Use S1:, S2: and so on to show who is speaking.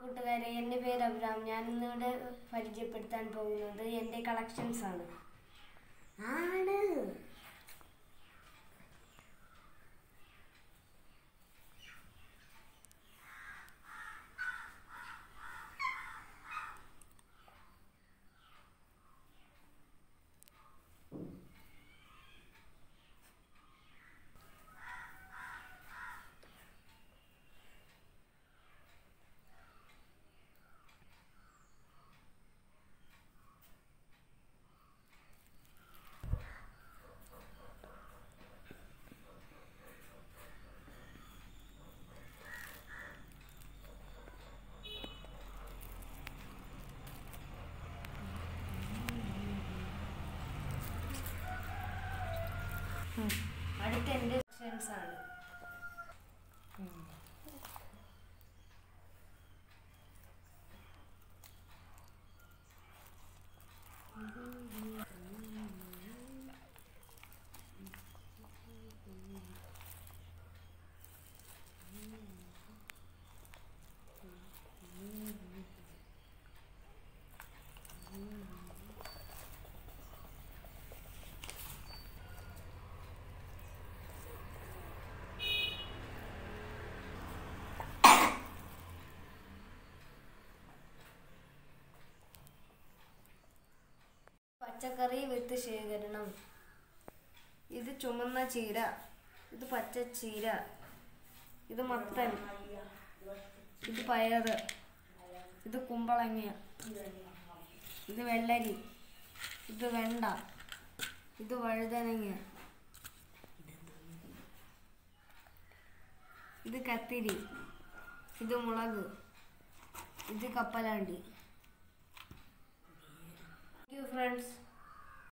S1: കൂട്ടുകാരെ എൻ്റെ പേര് അബ്രാം ഞാൻ ഇന്നിവിടെ പരിചയപ്പെടുത്താൻ പോകുന്നത് എൻ്റെ കളക്ഷൻസ് ആണ് ആണ് അടുത്ത എൻ്റെ കളക്ഷൻസ് ആണ് പച്ചക്കറി വിത്ത് ശേഖരണം ഇത് ചുമന്ന ചീര ഇത് പച്ച ചീര ഇത് മത്തൻ ഇത് പയറ് ഇത് കുമ്പളങ്ങ ഇത് വെള്ളരി ഇത് വെണ്ട ഇത് വഴുതനങ്ങ ഇത് കത്തിരി ഇത് മുളക് ഇത് കപ്പലാണ്ടി താങ്ക് യു ഫ്രണ്ട്സ്